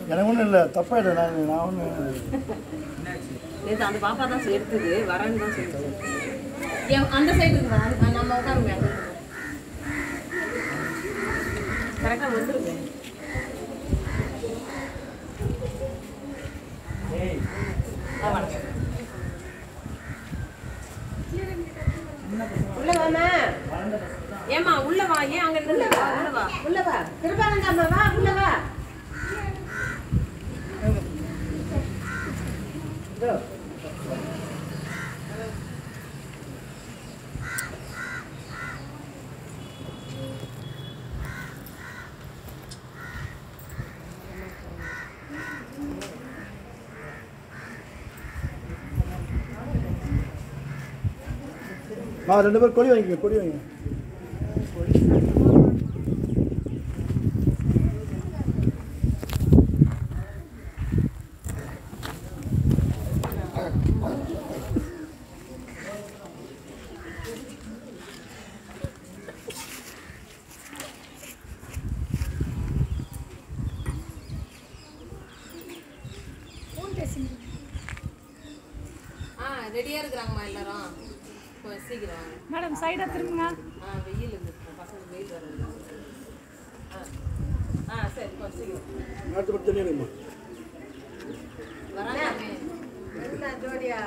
எனக்கு ஒன்றும் இல்லை தப்பாயிட்டேன் நான் நான் ஒன்று நேற்று அந்த பாப்பா தான் எடுத்தது வரேன்னு தான் சொல்லிச்சு ஏன் அந்த சைடு இருக்குதா அங்க நம்ம உட்காருங்க அங்கே கரெக்டாக வந்துருங்க ஆ, வணக்கம். உள்ள வாமா ஏம்மா உள்ள வா ஏன் அங்க நின்று உள்ள வா உள்ள வா கிருபானந்தாம்மா வா உள்ள வா இதோ. நான் ரெண்டு பேரும் கொடி வாங்கிக்க கொடி வாங்கிக்க ஆ ரெடியா இருக்கிறாங்கம்மா எல்லாரும் கொஞ்சம் சீக்கிரம் வாங்க. மேடம் சைடா திரும்புங்க ஆ வெயில் இருக்கு பசங்க வெயில் வர ஆ ஆ சரி கொஞ்சம் சீக்கிரம் அடுத்த பட்டு தண்ணி எடுங்கம்மா வராங்க என்ன ஜோடியா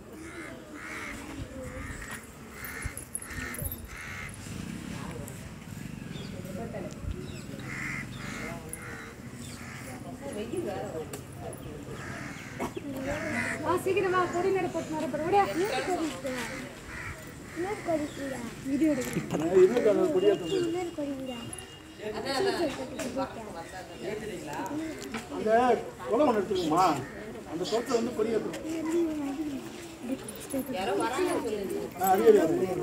வா சீக்கிரம் வா கொடி நட போட்டு வர போற ஓடியா வீடியோ எடுக்க நான் இருக்கு அந்த கொடியாட்டம் அதான் அதான் அந்த குளம் ஒன்று எடுத்துக்கோமா அந்த குளத்தை வந்து கொடியாட்டம் யாரோ வராங்கன்னு சொல்லுங்க ஆ அது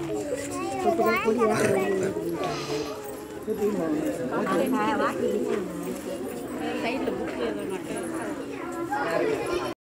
அது வாக்கி